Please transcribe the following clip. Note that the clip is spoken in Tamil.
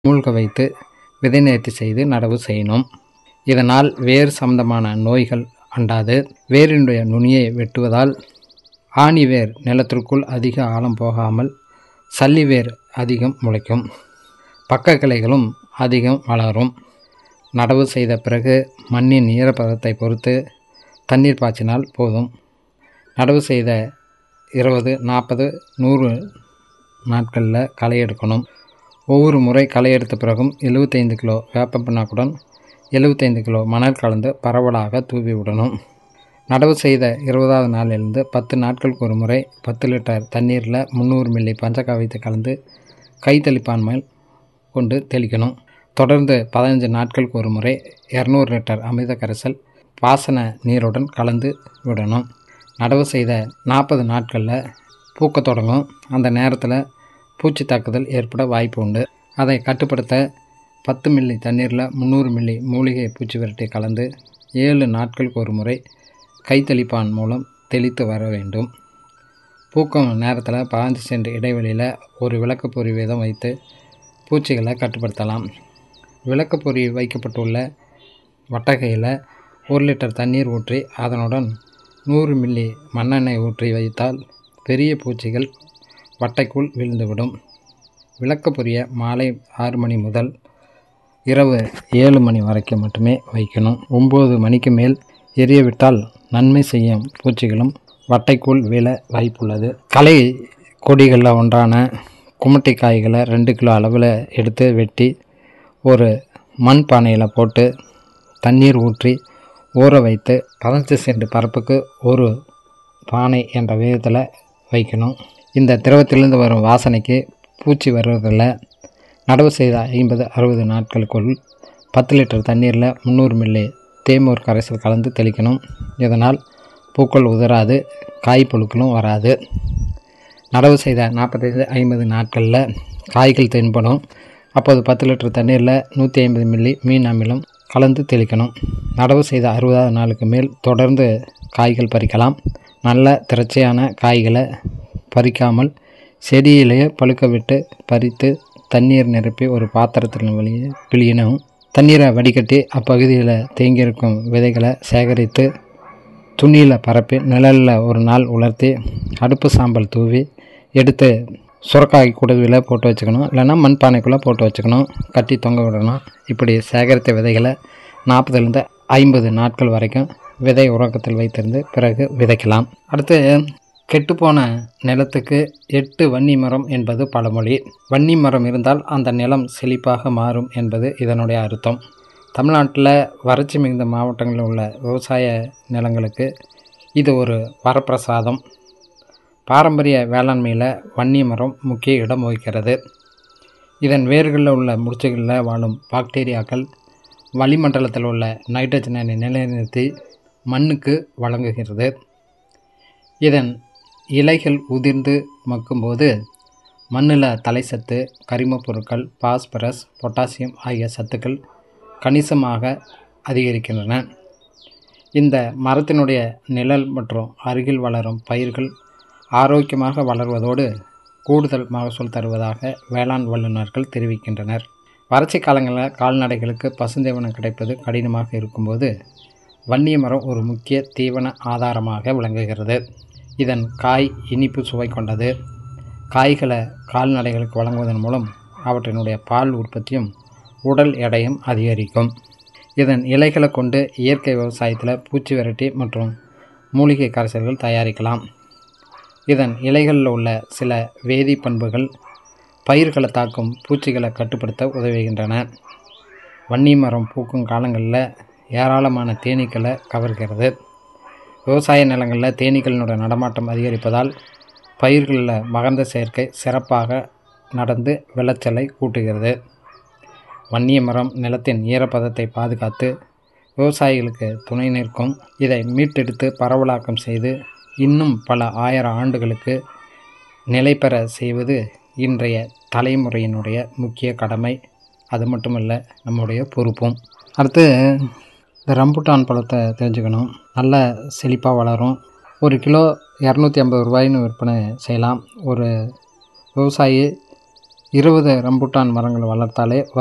மூழ்க வைத்து விதை நேர்த்தி செய்து நடவு செய்யணும் இதனால் வேர் சம்பந்தமான நோய்கள் அண்டாது வேரினுடைய நுனியை வெட்டுவதால் ஆணி வேர் நிலத்திற்குள் அதிக ஆழம் போகாமல் சல்லி வேர் அதிகம் முளைக்கும் பக்க கிளைகளும் அதிகம் வளரும் நடவு செய்த பிறகு மண்ணின் ஈரப்பதத்தை பொறுத்து தண்ணீர் பாய்ச்சினால் போதும் நடவு செய்த இருபது நாற்பது நூறு நாட்களில் களை எடுக்கணும் ஒவ்வொரு முறை களை எடுத்த பிறகும் எழுபத்தைந்து கிலோ வேப்ப பிண்ணாக்குடன் எழுபத்தைந்து கிலோ மணல் கலந்து பரவலாக தூவி விடணும் நடவு செய்த இருபதாவது நாளிலிருந்து பத்து நாட்களுக்கு ஒரு முறை பத்து லிட்டர் தண்ணீரில் முந்நூறு மில்லி பஞ்சகாவியத்தை கலந்து கை தெளிப்பான் மேல் கொண்டு தெளிக்கணும் தொடர்ந்து பதினஞ்சு நாட்களுக்கு ஒரு முறை இரநூறு லிட்டர் அமிர்த கரைசல் பாசன நீருடன் கலந்து விடணும் நடவு செய்த நாற்பது நாட்களில் பூக்க தொடங்கும் அந்த நேரத்தில் பூச்சி தாக்குதல் ஏற்பட வாய்ப்பு உண்டு அதை கட்டுப்படுத்த பத்து மில்லி தண்ணீரில் முந்நூறு மில்லி மூலிகை பூச்சி விரட்டி கலந்து ஏழு நாட்களுக்கு ஒரு முறை கைத்தெளிப்பான் மூலம் தெளித்து வர வேண்டும் பூக்கும் நேரத்தில் பாஞ்சு சென்ட் இடைவெளியில் ஒரு விளக்குப்பொறி வீதம் வைத்து பூச்சிகளை கட்டுப்படுத்தலாம் விளக்குப்பொறி வைக்கப்பட்டுள்ள வட்டகையில் ஒரு லிட்டர் தண்ணீர் ஊற்றி அதனுடன் நூறு மில்லி மண்ணெண்ணெய் ஊற்றி வைத்தால் பெரிய பூச்சிகள் வட்டைக்குள் விழுந்துவிடும் விளக்கு பொரிய மாலை ஆறு மணி முதல் இரவு ஏழு மணி வரைக்கும் மட்டுமே வைக்கணும் ஒம்பது மணிக்கு மேல் எரிய விட்டால் நன்மை செய்யும் பூச்சிகளும் வட்டைக்குள் விழ வாய்ப்புள்ளது களை கொடிகளில் ஒன்றான குமட்டி காய்களை ரெண்டு கிலோ அளவில் எடுத்து வெட்டி ஒரு மண் பானையில் போட்டு தண்ணீர் ஊற்றி ஊற வைத்து பதினஞ்சு சென்ட் பரப்புக்கு ஒரு பானை என்ற விதத்தில் வைக்கணும் இந்த திரவத்திலிருந்து வரும் வாசனைக்கு பூச்சி வருவதில்லை நடவு செய்த ஐம்பது அறுபது நாட்களுக்குள் பத்து லிட்டர் தண்ணீரில் முந்நூறு மில்லி தேமூர் கரைசல் கலந்து தெளிக்கணும் இதனால் பூக்கள் உதராது காய் புழுக்களும் வராது நடவு செய்த நாற்பத்தைந்து ஐம்பது நாட்களில் காய்கள் தென்படும் அப்போது பத்து லிட்டர் தண்ணீரில் நூற்றி ஐம்பது மில்லி மீன் அமிலம் கலந்து தெளிக்கணும் நடவு செய்த அறுபதாவது நாளுக்கு மேல் தொடர்ந்து காய்கள் பறிக்கலாம் நல்ல திரட்சியான காய்களை பறிக்காமல் செடியிலேயே பழுக்க விட்டு பறித்து தண்ணீர் நிரப்பி ஒரு பாத்திரத்தில் வெளியே பிழியணும் தண்ணீரை வடிகட்டி அப்பகுதியில் தேங்கியிருக்கும் விதைகளை சேகரித்து துணியில் பரப்பி நிழலில் ஒரு நாள் உலர்த்தி அடுப்பு சாம்பல் தூவி எடுத்து சுரக்காய் குடவில் போட்டு வச்சுக்கணும் இல்லைன்னா மண்பானைக்குள்ளே போட்டு வச்சுக்கணும் கட்டி தொங்க விடணும் இப்படி சேகரித்த விதைகளை நாற்பதுலேருந்து ஐம்பது நாட்கள் வரைக்கும் விதை உறக்கத்தில் வைத்திருந்து பிறகு விதைக்கலாம் அடுத்து கெட்டுப்போன நிலத்துக்கு எட்டு வன்னி மரம் என்பது பழமொழி வன்னி மரம் இருந்தால் அந்த நிலம் செழிப்பாக மாறும் என்பது இதனுடைய அர்த்தம் தமிழ்நாட்டில் வறட்சி மிகுந்த மாவட்டங்களில் உள்ள விவசாய நிலங்களுக்கு இது ஒரு வரப்பிரசாதம் பாரம்பரிய வேளாண்மையில் வன்னி மரம் முக்கிய இடம் வகிக்கிறது இதன் வேர்களில் உள்ள முடிச்சுகளில் வாழும் பாக்டீரியாக்கள் வளிமண்டலத்தில் உள்ள நைட்ரஜனை நிலைநிறுத்தி மண்ணுக்கு வழங்குகிறது இதன் இலைகள் உதிர்ந்து மக்கும்போது மண்ணில் தலைச்சத்து கரிமப் பொருட்கள் பாஸ்பரஸ் பொட்டாசியம் ஆகிய சத்துக்கள் கணிசமாக அதிகரிக்கின்றன இந்த மரத்தினுடைய நிழல் மற்றும் அருகில் வளரும் பயிர்கள் ஆரோக்கியமாக வளர்வதோடு கூடுதல் மகசூல் தருவதாக வேளாண் வல்லுநர்கள் தெரிவிக்கின்றனர் வறட்சி காலங்களில் கால்நடைகளுக்கு பசுந்தீவனம் கிடைப்பது கடினமாக இருக்கும்போது வன்னிய மரம் ஒரு முக்கிய தீவன ஆதாரமாக விளங்குகிறது இதன் காய் இனிப்பு சுவை கொண்டது காய்களை கால்நடைகளுக்கு வழங்குவதன் மூலம் அவற்றினுடைய பால் உற்பத்தியும் உடல் எடையும் அதிகரிக்கும் இதன் இலைகளை கொண்டு இயற்கை விவசாயத்தில் பூச்சி விரட்டி மற்றும் மூலிகை கரைசல்கள் தயாரிக்கலாம் இதன் இலைகளில் உள்ள சில வேதி பண்புகள் பயிர்களை தாக்கும் பூச்சிகளை கட்டுப்படுத்த உதவுகின்றன வன்னி மரம் பூக்கும் காலங்களில் ஏராளமான தேனீக்களை கவர்கிறது விவசாய நிலங்களில் தேனீக்களினுடைய நடமாட்டம் அதிகரிப்பதால் பயிர்களில் மகந்த சேர்க்கை சிறப்பாக நடந்து விளைச்சலை கூட்டுகிறது வன்னிய மரம் நிலத்தின் ஈரப்பதத்தை பாதுகாத்து விவசாயிகளுக்கு துணை நிற்கும் இதை மீட்டெடுத்து பரவலாக்கம் செய்து இன்னும் பல ஆயிரம் ஆண்டுகளுக்கு நிலை பெற செய்வது இன்றைய தலைமுறையினுடைய முக்கிய கடமை அது மட்டுமல்ல நம்முடைய பொறுப்பும் அடுத்து இந்த ரம்புட்டான் பழத்தை தெரிஞ்சுக்கணும் நல்ல செழிப்பாக வளரும் ஒரு கிலோ இரநூத்தி ஐம்பது ரூபாய்னு விற்பனை செய்யலாம் ஒரு விவசாயி இருபது ரம்புட்டான் மரங்கள் வளர்த்தாலே